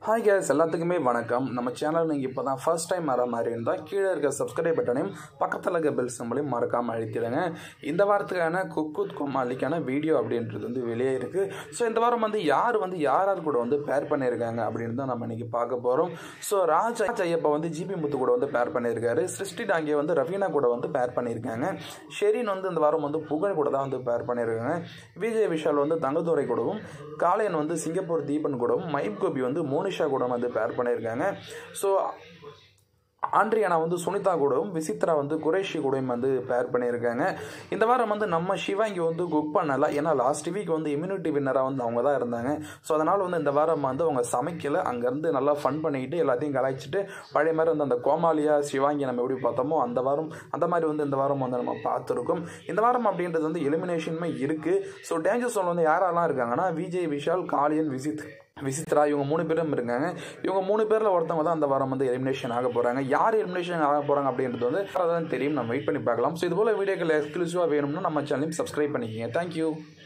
hi guys எல்லாத்துக்குமே வணக்கம் நம்ம சேனல் நீங்கள் இப்போ தான் ஃபர்ஸ்ட் டைம் வர மாதிரி இருந்தால் கீழே இருக்க சப்ஸ்கிரைப் பட்டனையும் பக்கத்தில் இருக்க பெல் சிம்பிளையும் மறக்காமல் அழுத்திடுங்க இந்த வாரத்துக்கான குக்குத் கோமாளிக்கான வீடியோ அப்படின்றது வந்து வெளியே இருக்குது ஸோ இந்த வாரம் வந்து யார் வந்து யார் யார் கூட வந்து பேர் பண்ணியிருக்காங்க அப்படின்னு தான் நம்ம இன்னைக்கு பார்க்க போகிறோம் ஸோ ராஜ் ஐயப்பா வந்து ஜிபி முத்து கூட வந்து பேர் பண்ணியிருக்காரு சிருஷ்டி டாங்கே வந்து ரவீனா கூட வந்து பேர் பண்ணியிருக்காங்க ஷெரின் வந்து இந்த வாரம் வந்து புகழ் கூட தான் வந்து பேர் பண்ணியிருக்காங்க விஜய் விஷால் வந்து தங்கதுரை கூடவும் காளையன் வந்து சிங்கப்பூர் தீபன் கூடவும் மைப் கோபி வந்து மோனிஷா கூட வந்து பேர் பண்ணியிருக்காங்க ஸோ ஆண்ட்ரியானா வந்து சுனிதா கூடவும் விசித்ரா வந்து குரேஷி கூடயும் வந்து பேர் பண்ணியிருக்காங்க இந்த வாரம் வந்து நம்ம சிவாங்கி வந்து குக் பண்ணலை ஏன்னா லாஸ்ட் வீக் வந்து இம்யூனிட்டி வின்னராக வந்து அவங்க தான் இருந்தாங்க ஸோ அதனால் வந்து இந்த வாரம் வந்து அவங்க சமைக்கல அங்கேருந்து நல்லா ஃபன் பண்ணிக்கிட்டு எல்லாத்தையும் கலாய்ச்சிட்டு பழைய மாதிரி வந்து அந்த கோமாளியா சிவாங்கி நம்ம எப்படி பார்த்தோமோ அந்த வாரம் அந்த மாதிரி வந்து இந்த வாரம் வந்து நம்ம பார்த்துருக்கோம் இந்த வாரம் அப்படின்றது வந்து எலிமினேஷனுமே இருக்குது ஸோ டேஞ்சர் சோன் வந்து யாரெல்லாம் இருக்காங்கன்னா விஜய் விஷால் காளியன் விசித் விசித்ரா இவங்க மூணு பேரும் இருக்காங்க இவங்க மூணு பேரில் ஒருத்தவங்க தான் அந்த வாரம் வந்து எலிமினேஷன் ஆக போகிறாங்க யார் எலிமினேஷன் ஆக போகிறாங்க அப்படின்றது வந்து அதான் தெரியும் நம்ம வெயிட் பண்ணி பார்க்கலாம் ஸோ இது போல் வீடியோக்கள் எக்ஸ்க்ளூசிவாக வேணும்னா நம்ம சேனலையும் சப்ஸ்கிரைப் பண்ணிக்கோங்க தேங்க்யூ